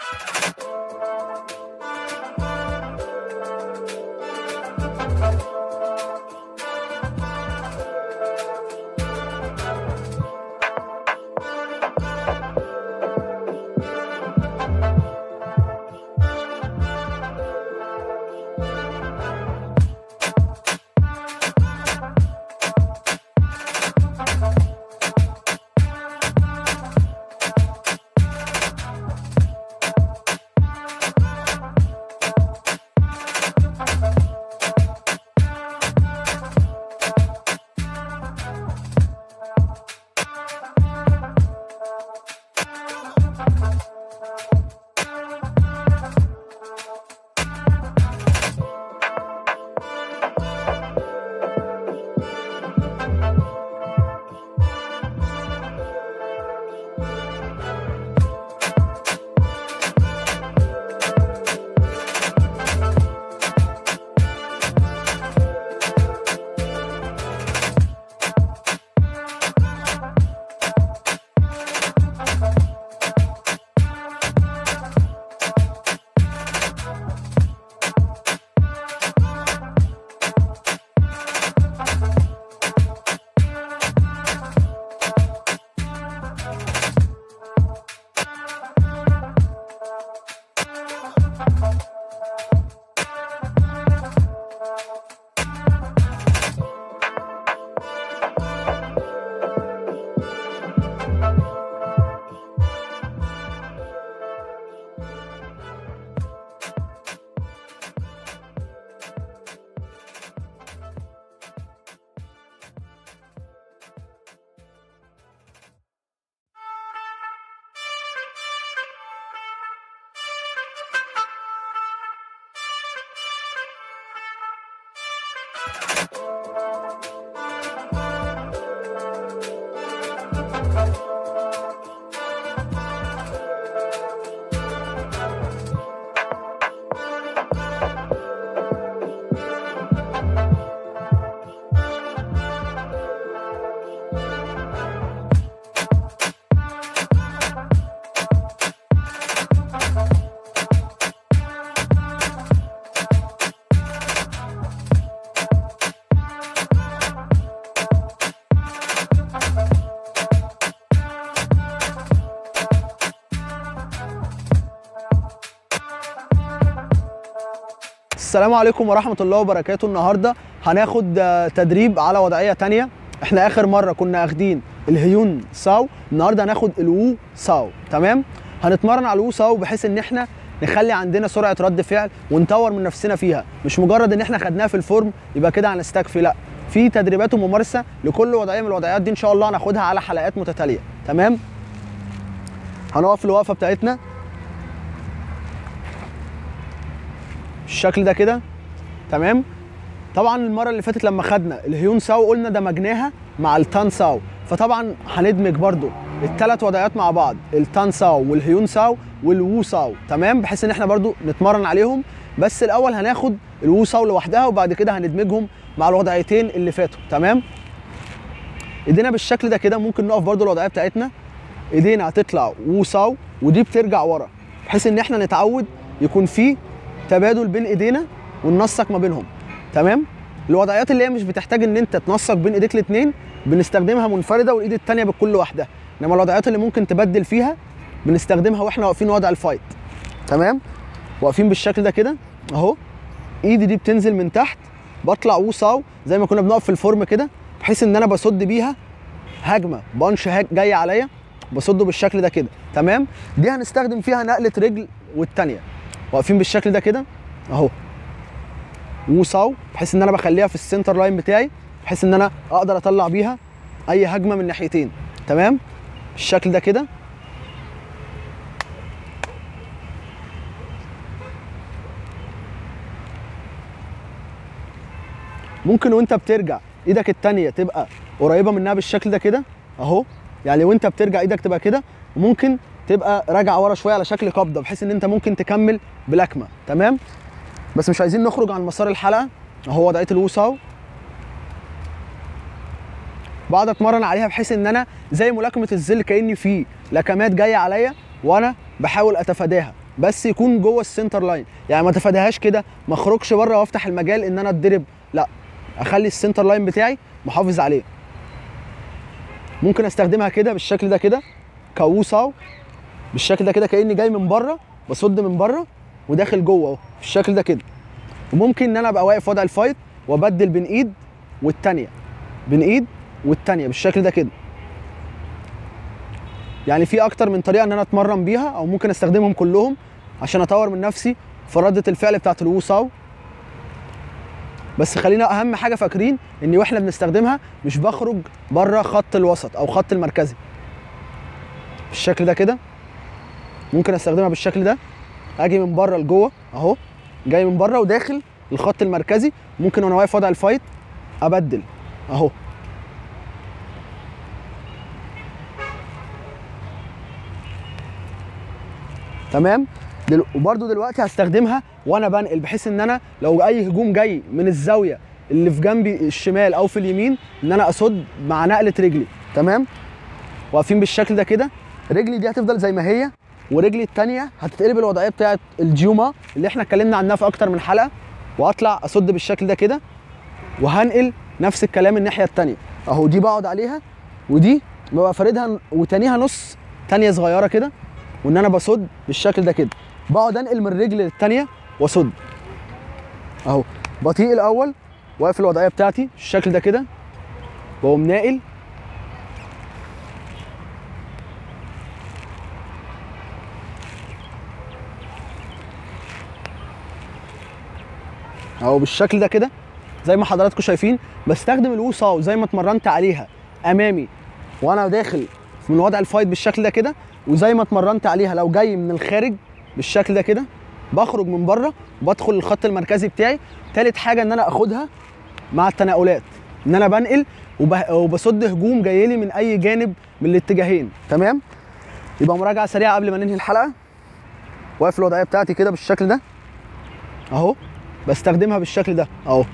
السلام عليكم ورحمة الله وبركاته النهاردة هناخد آه، تدريب على وضعية تانية احنا اخر مرة كنا اخدين الهيون ساو النهاردة هناخد الوو ساو تمام هنتمرن على الوو ساو بحيث ان احنا نخلي عندنا سرعة رد فعل ونطور من نفسنا فيها مش مجرد ان احنا خدناها في الفورم يبقى كده هنستكفي لا في تدريبات وممارسة لكل وضعية من الوضعيات دي ان شاء الله هناخدها على حلقات متتالية تمام هنقف الوقفة بتاعتنا بالشكل ده كده تمام طبعا المره اللي فاتت لما خدنا الهيون ساو قلنا دمجناها مع التان ساو فطبعا هندمج برضو الثلاث وضعيات مع بعض التان ساو والهيون ساو والوو ساو تمام بحيث ان احنا برضو نتمرن عليهم بس الاول هناخد الوو ساو لوحدها وبعد كده هندمجهم مع الوضعيتين اللي فاتوا تمام ايدينا بالشكل ده كده ممكن نقف برضو الوضعيه بتاعتنا ايدينا هتطلع وو ساو ودي بترجع ورا بحيث ان احنا نتعود يكون في تبادل بين ايدينا وننسق ما بينهم تمام الوضعيات اللي هي مش بتحتاج ان انت تنسق بين ايديك الاثنين بنستخدمها منفرده والايد الثانيه بكل واحده انما الوضعيات اللي ممكن تبدل فيها بنستخدمها واحنا واقفين وضع الفايت تمام واقفين بالشكل ده كده اهو ايدي دي بتنزل من تحت بطلع وصاو زي ما كنا بنقف في الفورم كده بحيث ان انا بصد بيها هجمه بانش هاج جاي عليا بصده بالشكل ده كده تمام دي هنستخدم فيها نقله رجل والتانيه واقفين بالشكل ده كده اهو وصاو بحيث ان انا بخليها في السنتر لاين بتاعي بحيث ان انا اقدر اطلع بيها اي هجمه من ناحيتين تمام بالشكل ده كده ممكن وانت بترجع ايدك التانية تبقى قريبة منها بالشكل ده كده اهو يعني وانت بترجع ايدك تبقى كده وممكن تبقى راجع ورا شويه على شكل قبضه بحيث ان انت ممكن تكمل بلكمه تمام بس مش عايزين نخرج عن مسار الحلقه اهو وضعيه الوساو بقعد اتمرن عليها بحيث ان انا زي ملاكمه الظل كاني في لكمات جايه عليا وانا بحاول اتفاداها بس يكون جوه السنتر لاين يعني ما تفاديهاش كده ما اخرجش بره وافتح المجال ان انا اتضرب لا اخلي السنتر لاين بتاعي محافظ عليه ممكن استخدمها كده بالشكل ده كده كاو ساو بالشكل ده كده كاني جاي من بره بصد من بره وداخل جوه اهو بالشكل ده كده وممكن ان انا ابقى واقف وضع الفايت وابدل بين ايد والتانيه بين ايد والتانيه بالشكل ده كده يعني في اكتر من طريقه ان انا اتمرن بيها او ممكن استخدمهم كلهم عشان اطور من نفسي في رده الفعل بتاعت الوو ساو بس خلينا اهم حاجه فاكرين ان واحنا بنستخدمها مش بخرج بره خط الوسط او خط المركزي بالشكل ده كده ممكن استخدمها بالشكل ده اجي من بره لجوه اهو جاي من بره وداخل الخط المركزي ممكن وانا واقف وضع الفايت ابدل اهو تمام دل... وبرده دلوقتي هستخدمها وانا بنقل بحيث ان انا لو اي هجوم جاي من الزاويه اللي في جنبي الشمال او في اليمين ان انا اصد مع نقله رجلي تمام واقفين بالشكل ده كده رجلي دي هتفضل زي ما هي ورجلي التانية هتتقلب الوضعيه بتاعت الجيوما اللي احنا اتكلمنا عنها في اكتر من حلقه واطلع اصد بالشكل ده كده وهنقل نفس الكلام الناحيه التانية اهو دي بقعد عليها ودي ببقى فاردها وتانيها نص تانية صغيره كده وان انا بصد بالشكل ده كده بقعد انقل من الرجل للتانية واصد اهو بطيء الاول واقف الوضعيه بتاعتي بالشكل ده كده واقوم ناقل اهو بالشكل ده كده زي ما حضراتكم شايفين بستخدم الوو ساو زي ما اتمرنت عليها امامي وانا داخل من وضع الفايت بالشكل ده كده وزي ما اتمرنت عليها لو جاي من الخارج بالشكل ده كده بخرج من بره وبدخل الخط المركزي بتاعي تالت حاجه ان انا اخدها مع التناولات ان انا بنقل وب- وبصد هجوم جاي لي من اي جانب من الاتجاهين تمام يبقى مراجعه سريعه قبل ما ننهي الحلقه واقف الوضعيه بتاعتي كده بالشكل ده اهو بستخدمها بالشكل ده اهو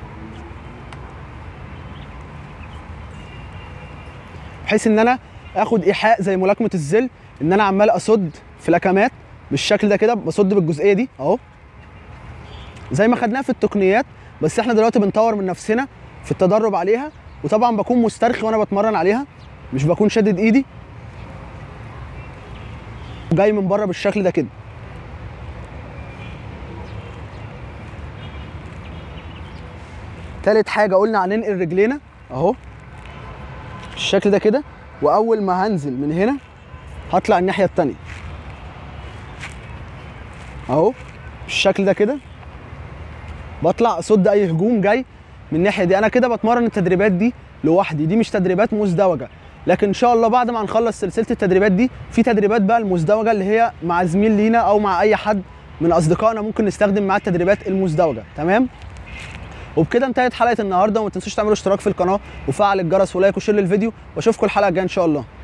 بحيث ان انا اخد ايحاء زي ملاكمه الذل ان انا عمال اصد في لكمات بالشكل ده كده بصد بالجزئيه دي اهو زي ما خدناها في التقنيات بس احنا دلوقتي بنطور من نفسنا في التدرب عليها وطبعا بكون مسترخي وانا بتمرن عليها مش بكون شادد ايدي جاي من بره بالشكل ده كده تالت حاجه قلنا هننقل رجلينا اهو بالشكل ده كده واول ما هنزل من هنا هطلع الناحيه التانية اهو بالشكل ده كده بطلع اصد اي هجوم جاي من الناحيه دي انا كده بتمرن التدريبات دي لوحدي دي مش تدريبات مزدوجه لكن ان شاء الله بعد ما نخلص سلسله التدريبات دي في تدريبات بقى المزدوجه اللي هي مع زميل لينا او مع اي حد من اصدقائنا ممكن نستخدم معاه التدريبات المزدوجه تمام وبكده انتهت حلقه النهارده وما تنسوش تعملوا اشتراك في القناه وفعل الجرس ولايك وشير للفيديو واشوفكم الحلقه الجايه ان شاء الله